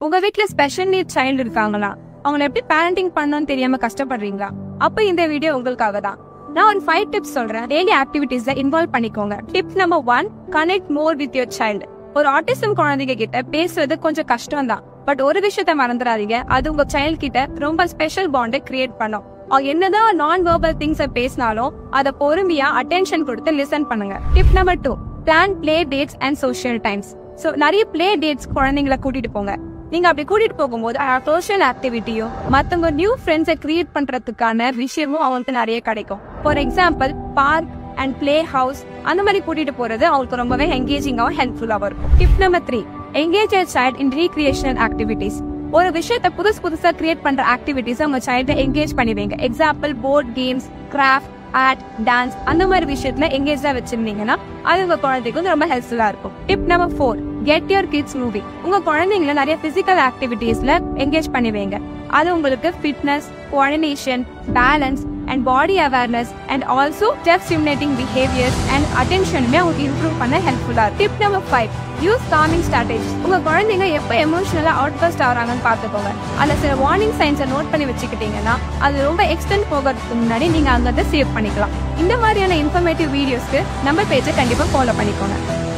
உங்க வீட்ல special need child இருக்காங்களா அவங்கள எப்படி பேரண்டிங் பண்ணணும்னு தெரியாம கஷ்டப்படுறீங்களா அப்ப இந்த வீடியோ உங்களுக்காக தான் நான் ஒரு ஃபைவ் டிப்ஸ் சொல்றேன் டெய்லி ஆக்டிவிட்டீஸ்ல இன்வால்வ் பண்ணிக்கோங்க tip number one connect more with your child ஒரு ஆட்டிசம் குழந்தைங்க கிட்ட பேசுறது கொஞ்சம் கஷ்டம் தான் பட் ஒரு விஷயத்த மறந்துடாதீங்க அது உங்க சைல்ட் கிட்ட ரொம்ப ஸ்பெஷல் பாண்டை கிரியேட் பண்ணும் அவங்க என்னதான் நான் வெர்பல் திங்ஸ பேசினாலும் அதை பொறுமையா அட்டென்ஷன் கொடுத்து லிசன் பண்ணுங்க tip number two plan play dates and social times so நிறைய பிளே டேட்ஸ் குழந்தைங்களை கூட்டிட்டு போங்க நீங்க அப்படி கூட்டிட்டு போகும்போது சோஷியல் ஆக்டிவிட்டியும் மத்தவங்க நியூ ஃப்ரெண்ட்ஸை கிரியேட் பண்றதுக்கான விஷயமும் அவங்களுக்கு நிறைய கிடைக்கும் for example park and play house அந்த மாதிரி கூட்டிட்டு போறது அவங்களுக்கு ரொம்பவே என்கேஜிங்காகவும் ஹெல்ப்ஃபுல்லாகவும் இருக்கும் tip number three engage child in recreational activities ஒரு விஷயத்த புதுசு புதுசா கிரியேட் பண்ற ஆக்டிவிட்டிஸ் உங்க சைல்ட என்கேஜ் பண்ணிடுவீங்க example board games craft art dance அந்த மாதிரி விஷயத்துல எங்கேஜா வச்சிருந்தீங்கன்னா அது உங்க குழந்தைக்கு வந்து ரொம்ப ஹெல்ப்ஃபுல்லா இருக்கும் tip number four get your kids movie உங்க குழந்தைங்கள நிறைய பிசிக்கல் ஆக்டிவிட்டீஸ்ல என்கேஜ் பண்ணி வைங்க அது உங்களுக்கு fitness coordination balance and body awareness and also step stimulating behaviours and அட்டென்ஷனுமே அவங்களுக்கு இம்ப்ரூவ் பண்ண ஹெல்ப்ஃபுல்லா tip number five use calming strategy உங்க குழந்தைங்க எப்போ எமோஷனலா அவுட் பஸ்ட் ஆகுறாங்கன்னு பார்த்துக்கோங்க அதுல சில வார்னிங் சைன்ஸை நோட் பண்ணி வச்சுக்கிட்டீங்கன்னா அது ரொம்ப எக்ஸ்டெண்ட் போகிறதுக்கு முன்னாடி நீங்க அங்கிருந்து சேவ் பண்ணிக்கலாம் இந்த மாதிரியான இன்ஃபர்மேட்டிவ் வீடியோஸ்க்கு நம்ம பேஜை கண்டிப்பா ஃபாலோ பண்ணிக்கோங்க